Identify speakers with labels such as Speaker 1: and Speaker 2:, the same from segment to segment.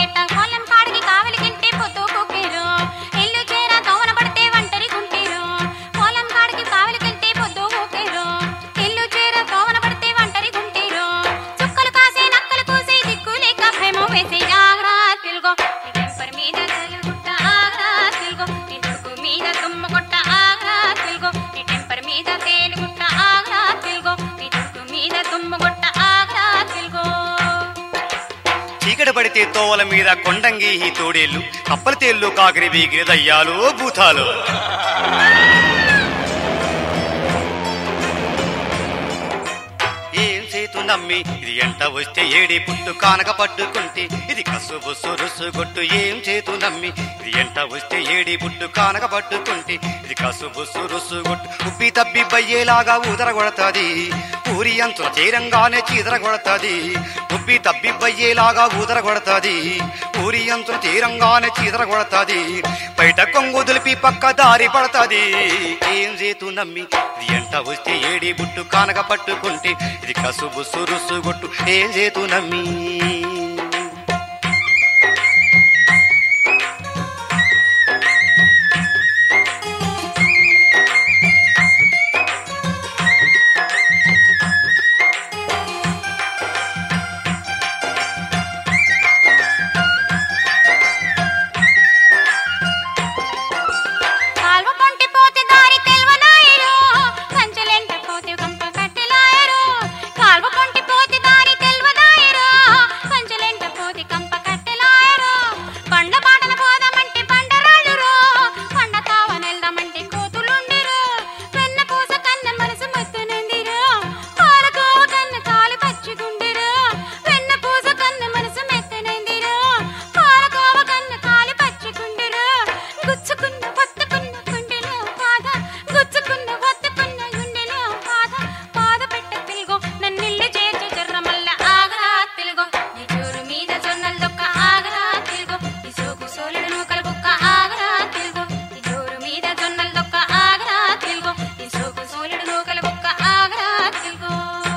Speaker 1: బేట పొలం కాడికి కావలికింటే పొద్దు కుక్కిరు ఇల్లు చేర దోవన పడితే ఒంటరి గుంటిరు పొలం కాడికి కావలికింటే పొద్దు కుక్కిరు ఇల్లు చేర దోవన పడితే ఒంటరి గుంటిరు చుక్కలు కాసే నక్కలు కూసే దిక్కు లేక భయము వేసే ఆగ్రా తిల్గో టెంపర్ మీద తలుగుట్ట ఆగ్రా తిల్గో నీ తుడుకు మీద తుమ్ము కొట్ట ఆగ్రా తిల్గో నీ టెంపర్ మీద తేలుగుట్ట ఆగ్రా తిల్గో నీ తుడుకు మీద తుమ్ము కొట్ట ఆగ్రా తిల్గో
Speaker 2: చీకటి పడితే తోవల మీద కొండంగి ఈ తోడేళ్ళు కప్పల తేళ్ళు కాకిరి బీగిరి దయ్యాలు భూతాలు ఏం చేతు నమ్మి ఇది ఎంట వస్తే ఏడి పుట్టు కానక పట్టుకుంటే ఇది కసు బుస్సు రుసు కొట్టు ఏం చేతు నమ్మి ఇది ఎంట వస్తే ఏడి పుట్టు కానక పట్టుకుంటే ఇది కసు బుస్సు రుసు కొట్టు ఉబ్బి తబ్బి బయ్యేలాగా ఊదర కొడతాది ఊరి అంచుల చేరంగానే చీదర కొడతాది ఉబ్బి తబ్బి బయ్యేలాగా ఊదర కొడతాది ఊరి అంచుల చేరంగానే చీదర కొడతాది బయట కొంగు దులిపి పక్క దారి పడతాది ఏం చేతు నమ్మి ఇది ఎంట వస్తే ఏడి బుట్టు కానక పట్టుకుంటే ఇది కసుబు సురుసు గొట్టు ఏం చేతు నమ్మి
Speaker 1: కాల్వ కొంటి పోతే దారి తెల్వనాయరు కంచెలెంట పోతే కంప కట్టెలాయరు కాల్వ కొంటి పోతే దారి తెల్వనాయరు కంచెలెంట పోతే కంప కట్టెలాయరు కొండ బాటన పోదామంటే పండరాళ్ళురు కొండ తావనెల్దామంటే కోతులుండిరు వెన్న పూస కన్న మనసు మత్తునందిరు పాలకో కన్న కాలు పచ్చిగుండిరు వెన్న పూస కన్న మనసు మెత్తనందిరు పాలకోవ కన్న కాలు పచ్చిగుండిరు గుచ్చుకున్న ఒత్తుకున్న గుండెలో బాధ గుచ్చుకున్న ఒత్తుకున్న గుండెలో బాధ బాధ పెట్ట తిల్గో నన్నిల్లు చేర్చు జర్ర మల్ల ఆగరా తిల్గో నీ జోరు మీద జొన్నల దొక్క ఆగరా తిల్గో నీ సోకు సోలుడు నూకల బుక్క ఆగరా తిల్గో నీ జోరు మీద జొన్నల దొక్క ఆగరా తిల్గో నీ సోకు సోలుడు నూకల బుక్క ఆగరా తిల్గో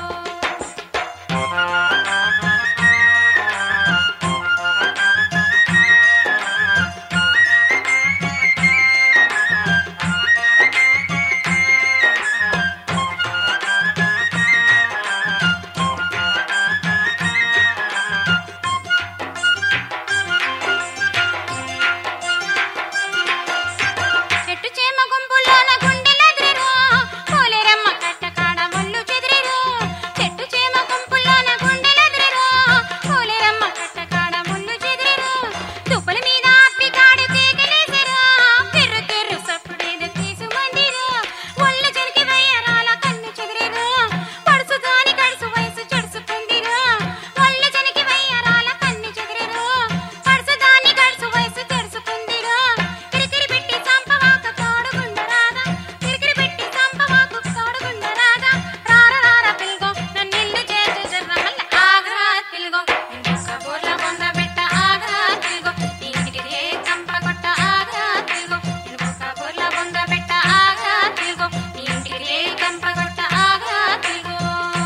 Speaker 1: చెట్టు చేమ గుంపులోన గుండెలెదిరిరు పోలేరమ్మ కట్ట కాడ ముళ్ళు చెదిరిరు చెట్టు చేమ గుంపులోన గుండెలెదిరిరు పోలేరమ్మ కట్ట కాడ ముళ్ళు చెదిరిరు తుప్పల మీద అప్పి కాడు తీగలేసిరు తిర్రు తిర్రు సప్పుడేదో తీసు మందిరు ఒళ్ళు చెరికి వయ్యరాల కన్ను చెదిరిరు పడుసు దాని కడుసు వయసు చెడుసుకుందిరు ఒళ్ళు చెనికి వయ్యరాల కన్ను చెదిరిరు పడుసు దాని కడుసు వయసు తెరుచుకుందిరు కిరికిరి పెట్టి చంపవాక తోడుగుండరాదా కిరికిరి పెట్టి చంపవాకు తోడుగుండరాదా రార రార పిల్గో నన్నిల్లు చేర్చు జర్ర మల్ల ఆగరా పిల్గో నిన్న బోర్ల బొంద పెట్ట ఆగరా పిల్గో నీ ఇంటికి చంప కొట్ట ఆగరా పిల్గో నిన్న బోర్ల బొంద పెట్ట ఆగరా పిల్గో నీ ఇంటికి చంప కొట్ట ఆగరా పిల్గో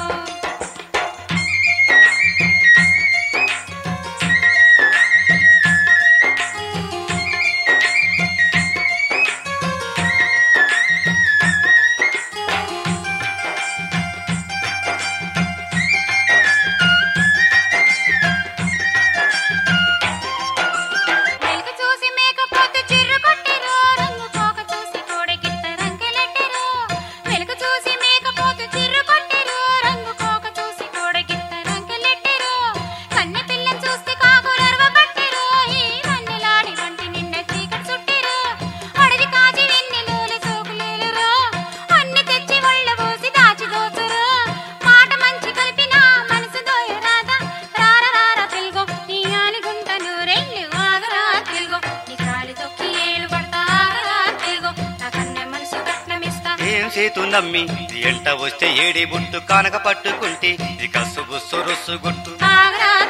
Speaker 1: వెలుగు చూసి మేకపోతు చిర్రు కొట్టిరు రంగు కోక చూసి కోడి గిత్త రంకెలెట్టిరు వెలుగు చూసి మేకపోతు చిర్రు కొట్టిరు రంగు కోక చూసి కోడి గిత్త రంకెలెట్టిరు కన్నె పిల్లని చూస్తే కాకులర్వ పట్టిరు ఈ వన్నెలాడి వంటి నిండ చీకటి చుట్టిరు అడవి కాచి వెన్నెలూలు సోకులేలురు అన్ని తెచ్చి ఒళ్ళ పోసి దాచి దోచురు మాట మంచి కలిపిన మనసు దోయరాదా రార రార పిల్గో నీ ఆలిగుంట నూరెళ్ళు ఆగరా తిల్గో నీ కాలి తొక్కి ఏలు పడతా ఆగరా తిల్గో నా కన్నె మనసు కట్నమిస్తా
Speaker 2: ఏం చేతు నమ్మి ఇది ఎంట వస్తే ఏడి బుట్టు కానక పట్టుకుంటే ఇది కసుబు సొరుసు గుట్టు
Speaker 1: ఆగరా